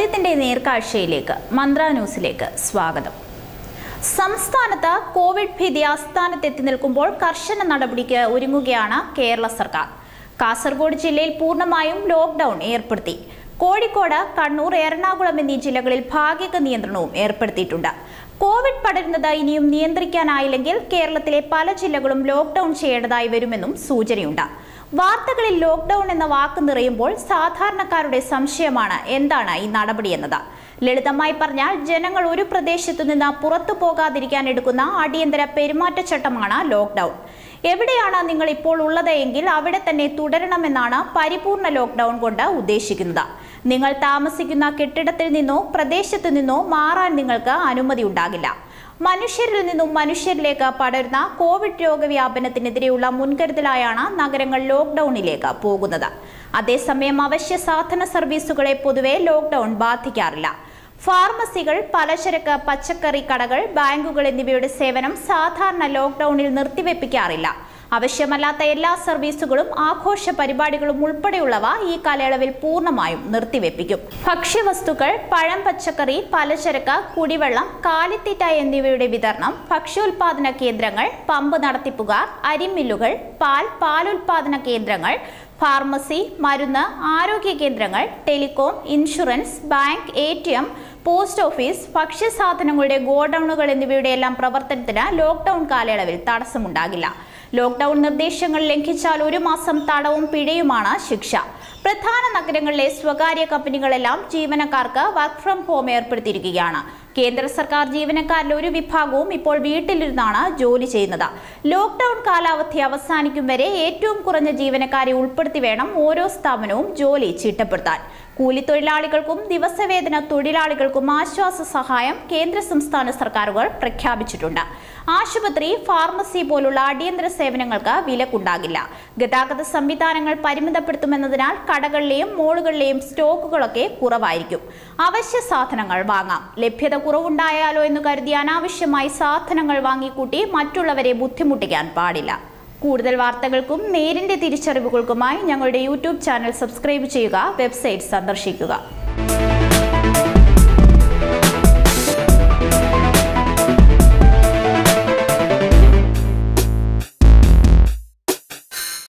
സത്യത്തിന്റെ നേർക്കാഴ്ചയിലേക്ക് മന്ത്ര ന്യൂസിലേക്ക് സ്വാഗതം സംസ്ഥാനത്ത് കോവിഡ് ഭീതി ആസ്ഥാനത്തെത്തി നിൽക്കുമ്പോൾ കർശന നടപടിക്ക് ഒരുങ്ങുകയാണ് കേരള സർക്കാർ കാസർഗോഡ് ജില്ലയിൽ പൂർണ്ണമായും ലോക്ക്ഡൌൺ ഏർപ്പെടുത്തി കോഴിക്കോട് കണ്ണൂർ എറണാകുളം എന്നീ ജില്ലകളിൽ ഭാഗിക നിയന്ത്രണവും ഏർപ്പെടുത്തിയിട്ടുണ്ട് കോവിഡ് പടരുന്നത് ഇനിയും നിയന്ത്രിക്കാനായില്ലെങ്കിൽ കേരളത്തിലെ പല ജില്ലകളും ലോക്ക്ഡൌൺ ചെയ്യേണ്ടതായി വരുമെന്നും സൂചനയുണ്ട് വാർത്തകളിൽ ലോക്ക്ഡൌൺ എന്ന വാക്ക് നിറയുമ്പോൾ സാധാരണക്കാരുടെ സംശയമാണ് എന്താണ് ഈ നടപടി എന്നത് ലളിതമായി പറഞ്ഞാൽ ജനങ്ങൾ ഒരു പ്രദേശത്തു നിന്ന് പുറത്തു പോകാതിരിക്കാൻ എടുക്കുന്ന അടിയന്തര പെരുമാറ്റച്ചട്ടമാണ് ലോക്ക്ഡൌൺ എവിടെയാണ് നിങ്ങൾ ഇപ്പോൾ ഉള്ളത് എങ്കിൽ അവിടെ തന്നെ തുടരണമെന്നാണ് പരിപൂർണ ലോക്ക്ഡൌൺ കൊണ്ട് ഉദ്ദേശിക്കുന്നത് നിങ്ങൾ താമസിക്കുന്ന കെട്ടിടത്തിൽ നിന്നോ പ്രദേശത്തു നിന്നോ മാറാൻ നിങ്ങൾക്ക് അനുമതി ഉണ്ടാകില്ല മനുഷ്യരിൽ നിന്നും മനുഷ്യരിലേക്ക് പടരുന്ന കോവിഡ് രോഗവ്യാപനത്തിനെതിരെയുള്ള മുൻകരുതലായാണ് നഗരങ്ങൾ ലോക്ക്ഡൌണിലേക്ക് പോകുന്നത് അതേസമയം അവശ്യ സാധന സർവീസുകളെ പൊതുവെ ലോക്ക്ഡൌൺ ബാധിക്കാറില്ല ഫാർമസികൾ പലചരക്ക് പച്ചക്കറി കടകൾ ബാങ്കുകൾ എന്നിവയുടെ സേവനം സാധാരണ ലോക്ക്ഡൌണിൽ നിർത്തിവെപ്പിക്കാറില്ല ആവശ്യമല്ലാത്ത എല്ലാ സർവീസുകളും ആഘോഷ പരിപാടികളും ഉൾപ്പെടെയുള്ളവ ഈ കാലയളവിൽ പൂർണ്ണമായും നിർത്തിവെപ്പിക്കും ഭക്ഷ്യവസ്തുക്കൾ പഴം പച്ചക്കറി പലചരക്ക് കുടിവെള്ളം കാലിത്തീറ്റ എന്നിവയുടെ വിതരണം ഭക്ഷ്യോൽപാദന കേന്ദ്രങ്ങൾ പമ്പ് നടത്തിപ്പുകാർ അരിമില്ലുകൾ പാൽ പാലുൽപാദന കേന്ദ്രങ്ങൾ ഫാർമസി മരുന്ന് ആരോഗ്യ കേന്ദ്രങ്ങൾ ടെലികോം ഇൻഷുറൻസ് ബാങ്ക് എ പോസ്റ്റ് ഓഫീസ് ഭക്ഷ്യസാധനങ്ങളുടെ ഗോഡൌണുകൾ എന്നിവയുടെ എല്ലാം പ്രവർത്തനത്തിന് ലോക്ക്ഡൌൺ കാലയളവിൽ തടസ്സമുണ്ടാകില്ല ലോക്ക്ഡൌൺ നിർദ്ദേശങ്ങൾ ലംഘിച്ചാൽ ഒരു മാസം തടവും പിഴയുമാണ് ശിക്ഷ പ്രധാന നഗരങ്ങളിലെ സ്വകാര്യ കമ്പനികളെല്ലാം ജീവനക്കാർക്ക് വർക്ക് ഫ്രം ഹോം ഏർപ്പെടുത്തിയിരിക്കുകയാണ് കേന്ദ്ര സർക്കാർ ജീവനക്കാരിൽ ഒരു വിഭാഗവും ഇപ്പോൾ വീട്ടിലിരുന്നാണ് ജോലി ചെയ്യുന്നത് ലോക്ക്ഡൌൺ കാലാവധി അവസാനിക്കും വരെ ഏറ്റവും കുറഞ്ഞ ജീവനക്കാരെ ഉൾപ്പെടുത്തി വേണം ഓരോ സ്ഥാപനവും ജോലി ചിട്ടപ്പെടുത്താൻ കൂലിത്തൊഴിലാളികൾക്കും ദിവസവേതന തൊഴിലാളികൾക്കും ആശ്വാസ സഹായം കേന്ദ്ര സംസ്ഥാന സർക്കാരുകൾ പ്രഖ്യാപിച്ചിട്ടുണ്ട് ആശുപത്രി ഫാർമസി പോലുള്ള അടിയന്തര സേവനങ്ങൾക്ക് വിലക്കുണ്ടാകില്ല ഗതാഗത സംവിധാനങ്ങൾ പരിമിതപ്പെടുത്തുമെന്നതിനാൽ കടകളിലെയും മോളുകളിലെയും സ്റ്റോക്കുകളൊക്കെ കുറവായിരിക്കും അവശ്യ സാധനങ്ങൾ വാങ്ങാം ലഭ്യത കുറവുണ്ടായാലോ എന്ന് കരുതി അനാവശ്യമായി സാധനങ്ങൾ വാങ്ങിക്കൂട്ടി മറ്റുള്ളവരെ ബുദ്ധിമുട്ടിക്കാൻ പാടില്ല കൂടുതൽ വാർത്തകൾക്കും നേരിന്റെ തിരിച്ചറിവുകൾക്കുമായി ഞങ്ങളുടെ യൂട്യൂബ് ചാനൽ സബ്സ്ക്രൈബ് ചെയ്യുക വെബ്സൈറ്റ് സന്ദർശിക്കുക